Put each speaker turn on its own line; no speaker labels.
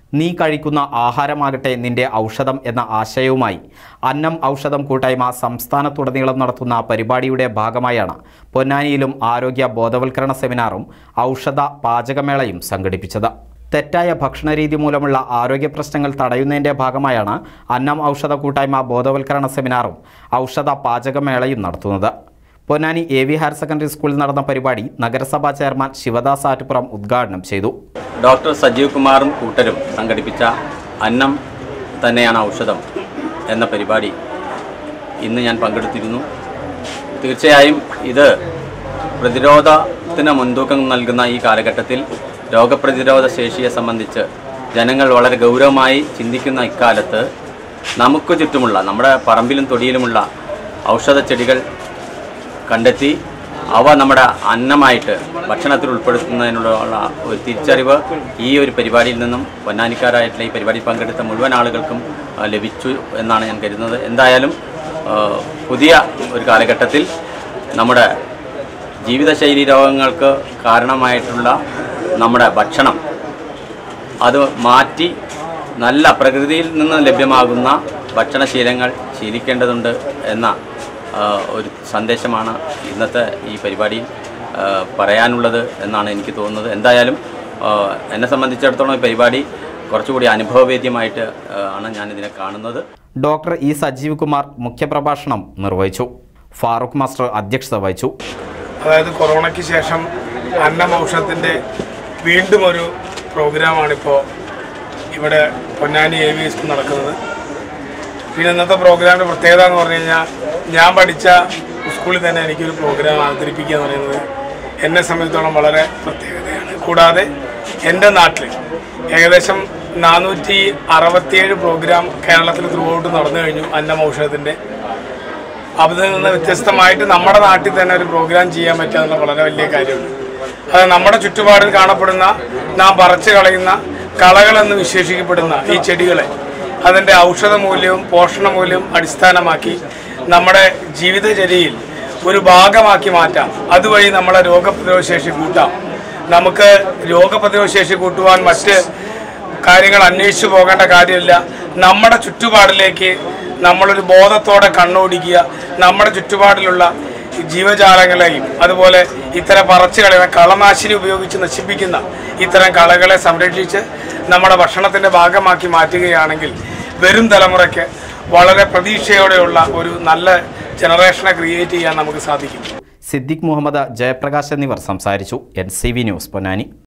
നീ കഴിക്കുന്ന ആഹാരമാകട്ടെ നിന്റെ ഔഷധം എന്ന ആശയവുമായി അന്നം ഔഷധം കൂട്ടായ്മ സംസ്ഥാനത്തുടനീളം നടത്തുന്ന പരിപാടിയുടെ ഭാഗമായാണ് പൊന്നാനിയിലും ആരോഗ്യ ബോധവൽക്കരണ സെമിനാറും ഔഷധ പാചകമേളയും സംഘടിപ്പിച്ചത് തെറ്റായ ഭക്ഷണരീതി മൂലമുള്ള ആരോഗ്യ പ്രശ്നങ്ങൾ തടയുന്നതിൻ്റെ ഭാഗമായാണ് അന്നം ഔഷധ കൂട്ടായ്മ ബോധവൽക്കരണ സെമിനാറും ഔഷധ പാചകമേളയും നടത്തുന്നത് Ponnani A V higher secondary സ്കൂളിൽ നടന്ന പരിപാടി നഗരസഭാ ചെയർമാൻ ശിവദാസ് ആറ്റുപുറം ഉദ്ഘാടനം ചെയ്തു
ഡോക്ടർ സജീവ് കുമാറും കൂട്ടരും സംഘടിപ്പിച്ച അന്നം തന്നെയാണ് ഔഷധം എന്ന പരിപാടി ഇന്ന് ഞാൻ പങ്കെടുത്തിരുന്നു തീർച്ചയായും ഇത് പ്രതിരോധത്തിന് മുൻതൂക്കം നൽകുന്ന ഈ കാലഘട്ടത്തിൽ രോഗപ്രതിരോധ ശേഷിയെ സംബന്ധിച്ച് ജനങ്ങൾ വളരെ ഗൗരവമായി ചിന്തിക്കുന്ന ഇക്കാലത്ത് നമുക്ക് ചുറ്റുമുള്ള നമ്മുടെ പറമ്പിലും തൊടിയിലുമുള്ള ഔഷധ ചെടികൾ കണ്ടെത്തി അവ നമ്മുടെ അന്നമായിട്ട് ഭക്ഷണത്തിൽ ഉൾപ്പെടുത്തുന്നതിനുള്ള ഒരു തിരിച്ചറിവ് ഈ ഒരു പരിപാടിയിൽ നിന്നും പൊന്നാനിക്കാരായിട്ടുള്ള ഈ പരിപാടിയിൽ പങ്കെടുത്ത മുഴുവൻ ആളുകൾക്കും ആ, ലഭിച്ചു എന്നാണ് ഞാൻ കരുതുന്നത് എന്തായാലും ആ, പുതിയ ഒരു കാലഘട്ടത്തിൽ നമ്മുടെ ജീവിതശൈലി രോഗങ്ങൾക്ക് കാരണമായിട്ടുള്ള നമ്മുടെ ഭക്ഷണം അത് മാറ്റി നല്ല പ്രകൃതിയിൽ നിന്ന് ലഭ്യമാകുന്ന ഭക്ഷണശീലങ്ങൾ ശീലിക്കേണ്ടതുണ്ട് എന്ന ആ, ഒരു സന്ദേശമാണ് ഇന്നത്തെ ഈ പരിപാടിയിൽ ആ, പറയാനുള്ളത് എന്നാണ് എനിക്ക് തോന്നുന്നത് എന്തായാലും ആ, എന്നെ സംബന്ധിച്ചിടത്തോളം ഈ പരിപാടി കുറച്ചുകൂടി അനുഭവവേദ്യമായിട്ട് ആ, ആണ് ഞാനിതിനെ കാണുന്നത്
ഡോക്ടർ ഇ സജീവ് കുമാർ മുഖ്യപ്രഭാഷണം നിർവഹിച്ചു ഫാറൂഖ് മാസ്റ്റർ അധ്യക്ഷത വഹിച്ചു
അതായത് കൊറോണയ്ക്ക് ശേഷം അന്നം ഔഷധത്തിൻ്റെ വീണ്ടും ഒരു പ്രോഗ്രാമാണിപ്പോൾ ഇവിടെ പൊന്നാനി എ വി സ്കൂൾ നടക്കുന്നത് പിന്നെ ഇന്നത്തെ പ്രോഗ്രാമിൻ്റെ പ്രത്യേകത എന്ന് പറഞ്ഞു കഴിഞ്ഞാൽ ഞാൻ പഠിച്ച സ്കൂളിൽ തന്നെ എനിക്കൊരു പ്രോഗ്രാം അവതരിപ്പിക്കുക എന്ന് പറയുന്നത് എന്നെ സംബന്ധിച്ചോളം വളരെ പ്രത്യേകതയാണ് കൂടാതെ എൻ്റെ നാട്ടിൽ ഏകദേശം നാനൂറ്റി അറുപത്തിയേഴ് പ്രോഗ്രാം കേരളത്തിൽ ത്രൂ ഔട്ട് നടന്നു കഴിഞ്ഞു അന്നം ഔഷധത്തിൻ്റെ അതിൽ നിന്ന് വ്യത്യസ്തമായിട്ട് നമ്മുടെ നാട്ടിൽ തന്നെ ഒരു പ്രോഗ്രാം ചെയ്യാൻ പറ്റുക എന്നുള്ള വളരെ വലിയ കാര്യമാണ് അത് നമ്മുടെ ചുറ്റുപാടിൽ കാണപ്പെടുന്ന നാം പറിച്ചു കളയുന്ന കളകളെന്ന് വിശേഷിക്കപ്പെടുന്ന ഈ ചെടികളെ അതിൻ്റെ ഔഷധ മൂല്യവും പോഷണ മൂല്യവും അടിസ്ഥാനമാക്കി നമ്മുടെ ജീവിതചര്യയിൽ ഒരു ഭാഗമാക്കി മാറ്റാം അതുവഴി നമ്മളെ രോഗപ്രതിരോധ ശേഷി കൂട്ടാം നമുക്ക് രോഗപ്രതിരോധ ശേഷി കൂട്ടുവാൻ മറ്റ് കാര്യങ്ങൾ അന്വേഷിച്ചു പോകേണ്ട കാര്യമില്ല നമ്മുടെ ചുറ്റുപാടിലേക്ക് നമ്മളൊരു ബോധത്തോടെ കണ്ണോടിക്കുക നമ്മുടെ ചുറ്റുപാടിലുള്ള ജീവജാലങ്ങളെയും അതുപോലെ ഇത്തരം പറച്ചു കളയുന്ന കളനാശിനി ഉപയോഗിച്ച് നശിപ്പിക്കുന്ന ഇത്തരം കളകളെ സംരക്ഷിച്ച് നമ്മുടെ ഭക്ഷണത്തിൻ്റെ ഭാഗമാക്കി മാറ്റുകയാണെങ്കിൽ വരും തലമുറയ്ക്ക് വളരെ പ്രതീക്ഷയോടെയുള്ള ഒരു നല്ല ജനറേഷനെ ക്രിയേറ്റ് ചെയ്യാൻ നമുക്ക് സാധിക്കും
സിദ്ദിഖ് മുഹമ്മദ് ജയപ്രകാശ് എന്നിവർ സംസാരിച്ചു N C V news Ponnani